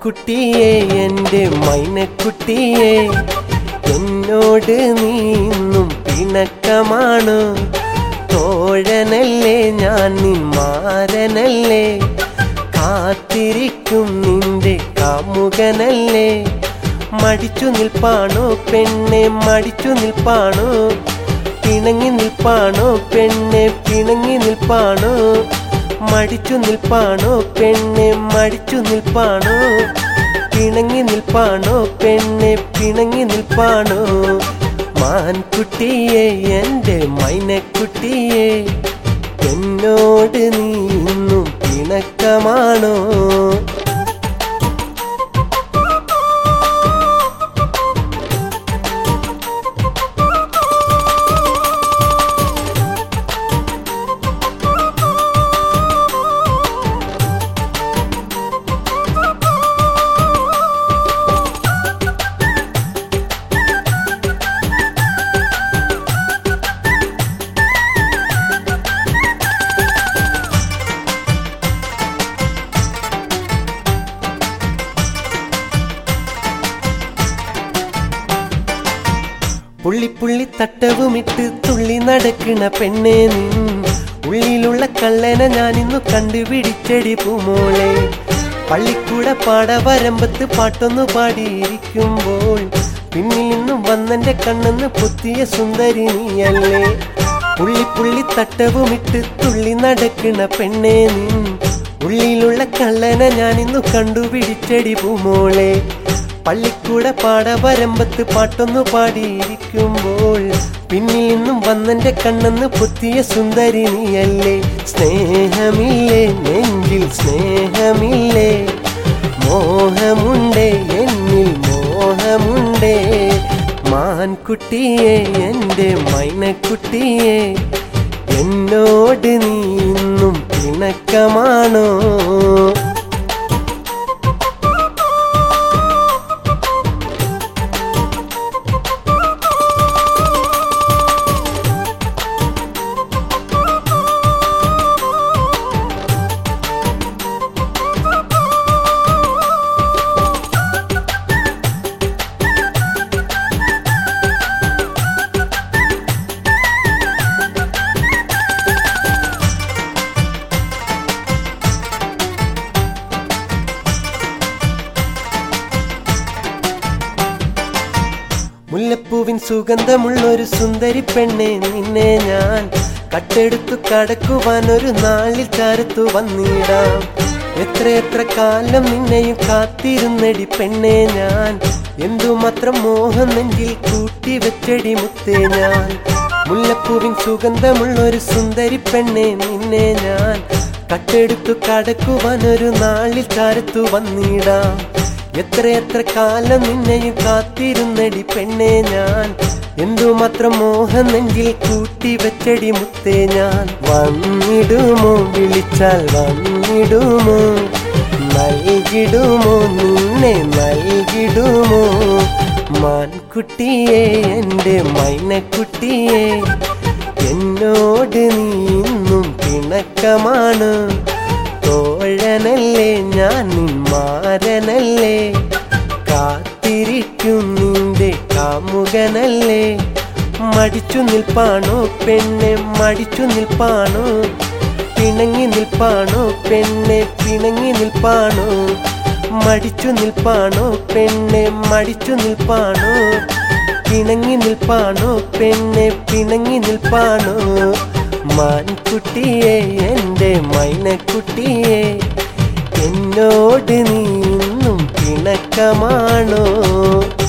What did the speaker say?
മാൻകുട്ടിയെ എൻ്റെ മൈനക്കുട്ടിയെ എന്നോട് നീന്നും പിണക്കമാണ് തോഴനല്ലേ ഞാൻ നിന്മാരനല്ലേ കാത്തിരിക്കും നിന്റെ കാമുകനല്ലേ മടിച്ചു നിൽപ്പാണോ പെണ്ണെ മടിച്ചു നിൽപ്പാണോ പിണങ്ങി നിൽപ്പാണോ പെണ്ണെ പിണങ്ങി നിൽപ്പാണോ മടിച്ചു നിൽപ്പാണോ പെണ്ണെ മടിച്ചു നിൽപ്പാണോ പിണങ്ങി നിൽപ്പാണോ പെണ്ണെ പിണങ്ങി നിൽപ്പാണോ മാൻകുട്ടിയെ എൻ്റെ മൈനക്കുട്ടിയെ എന്നോട് നീ ഇന്നും പിണക്കമാണോ പുള്ളി പുള്ളി തട്ടവുമിട്ട് തുള്ളി നടക്കണ പെണ്ണേ നിൻ ഉള്ളിലുള്ള കള്ളനെ ഞാൻ ഇന്നു കണ്ടുപിടിച്ചടി പൂമോളെ പള്ളിക്കൂട പാടവരമ്പത്ത് പാട്ടൊന്നു പാടിയിരിക്കുമ്പോൾ പിന്നിൽ നിന്നും വന്നെന്റെ കണ്ണെന്ന് പൊത്തിയ സുന്ദരി നീയല്ലേ പുള്ളി പുള്ളി തട്ടവുമിട്ട് തുള്ളി നടക്കണ പെണ്ണേ നിൻ ഉള്ളിലുള്ള കള്ളനെ ഞാൻ ഇന്നു കണ്ടുപിടിച്ചടി പൂമോളെ പള്ളിക്കൂട പാടവരമ്പത്ത് പാട്ടൊന്നു പാടിയിരിക്കുമ്പോൾ പിന്നിൽ നിന്നും വന്നെന്റെ കണ്ണെന്ന് പൊത്തിയ സുന്ദരി നീയല്ലേ സ്നേഹമില്ലേ നെഞ്ചിൽ സ്നേഹമില്ലേ മോഹമുണ്ടേ എന്നിൽ മോഹമുണ്ടേ മാൻകുട്ടിയെ എൻ്റെ മൈനക്കുട്ടിയെ എന്നോട് നീ ഇന്നും പിണക്കമാണോ മുല്ലപ്പൂവിൻ സുഗന്ധമുള്ളൊരു സുന്ദരി പെണ്ണെ നിന്നെ ഞാൻ കട്ടെടുത്തു കടക്കുവാൻ ഒരു നാളിൽ ചാരത്തു വന്നിടാം എത്ര എത്ര കാലം നിന്നെയും കാത്തിരുന്നടി പെണ്ണെ ഞാൻ എന്തുമാത്രം മോഹം നെഞ്ചിൽ കൂട്ടി വെച്ചടി മുത്തേ ഞാൻ മുല്ലപ്പൂവിൻ സുഗന്ധമുള്ളൊരു സുന്ദരി പെണ്ണെ നിന്നെ ഞാൻ കട്ടെടുത്തു കടക്കുവാൻ ഒരു നാളിൽ ചാരത്തു വന്നിടാം എത്ര എത്ര കാലം നിന്നെയും കാത്തിരുന്നടി പെണ്ണെ ഞാൻ എന്തുമാത്രം മോഹം നെഞ്ചിൽ കൂട്ടി വെച്ചടി മുത്തേ ഞാൻ വന്നിടുമോ വിളിച്ചാൽ വന്നിടുമോ നൽകിടുമോ നിന്നെ നൽകിടുമോ മാൻകുട്ടിയെ എൻ്റെ മൈനക്കുട്ടിയെ എന്നോട് നീ ഇന്നും പിണക്കമാണ് തോഴനല്ലേ ഞാൻ നിന്മാരനല്ലേ കാത്തിരിക്കും നിന്റെ കാമുകനല്ലേ മടിച്ചു നിൽപ്പാണോ പെണ്ണെ മടിച്ചു നിൽപ്പാണോ പിണങ്ങി നിൽപ്പാണോ പെണ്ണെ പിണങ്ങി നിൽപ്പാണോ മടിച്ചു നിൽപ്പാണോ പെണ്ണെ മടിച്ചു നിൽപ്പാണോ പിണങ്ങി നിൽപ്പാണോ പെണ്ണെ പിണങ്ങി നിൽപ്പാണോ മാൻകുട്ടിയെ എൻ്റെ മൈനക്കുട്ടിയെ എന്നോട് നീ ഇന്നും പിണക്കമാണോ